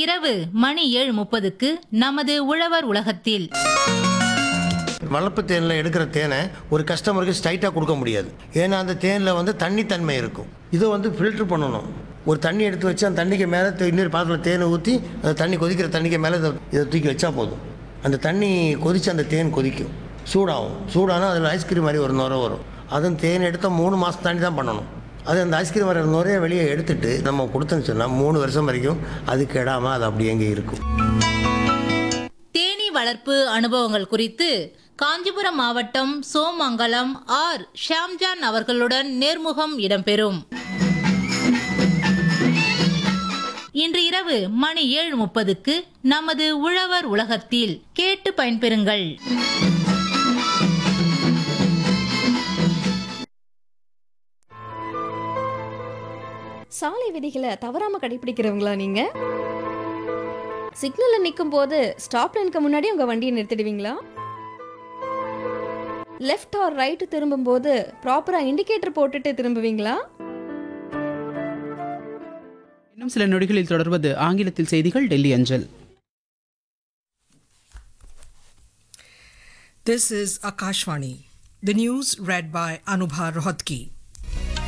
இரவு மணி ஏழு முப்பதுக்கு நமது உழவர் உலகத்தில் வளர்ப்பு தேனில் எடுக்கிற தேனை ஒரு கஸ்டமருக்கு ஸ்ட்ரைட்டாக கொடுக்க முடியாது ஏன்னா அந்த தேனில் வந்து தண்ணித்தன்மை இருக்கும் இதை வந்து ஃபில்ட்ரு பண்ணணும் ஒரு தண்ணி எடுத்து வச்சு அந்த தண்ணிக்கு மேலே இன்னொரு பாத்திரத்தில் தேனை ஊற்றி அந்த தண்ணி கொதிக்கிற தண்ணிக்கு மேலே இதை இதை தூக்கி வச்சா போதும் அந்த தண்ணி கொதித்து அந்த தேன் கொதிக்கும் சூடாகும் சூடானா அதில் ஐஸ்கிரீம் மாதிரி ஒரு நுரை வரும் அதுவும் தேன் எடுத்தால் மூணு மாதம் தாண்டி தான் பண்ணணும் அது அந்த ஐஸ்கிரீம் வர நுரைய வெளியே எடுத்துட்டு நம்ம கொடுத்தோன்னு சொன்னால் மூணு வருஷம் வரைக்கும் அது கெடாமல் அது அப்படி எங்கே இருக்கும் தேனீ வளர்ப்பு அனுபவங்கள் குறித்து காஞ்சிபுரம் மாவட்டம் சோமங்கலம் ஆர் ஷாம்ஜான் அவர்களுடன் நேர்முகம் இடம்பெறும் இன்று இரவு மணி ஏழு முப்பதுக்கு நமது உழவர் உலகத்தில் கேட்டு பயன்பெறுங்கள் சாலை விதிகளை தவறாம கடைபிடிக்கிறவங்களா நீங்க சிக்னல்ல நிற்கும் போது ஸ்டாப் லைனுக்கு முன்னாடி உங்க வண்டியை நிறுத்திடுவீங்களா லெஃப்ட் ஆர் ரைட் திரும்பும் போது ப்ராப்பரா இண்டிகேட்டர் போட்டுட்டு திரும்புவீங்களா இன்னும் சில நொடிகளில் தொடர்வது ஆங்கிலத்தில் செய்திகள் டெல்லி அஞ்சல் This is Akashvani. The news read by Anubha Rohatgi.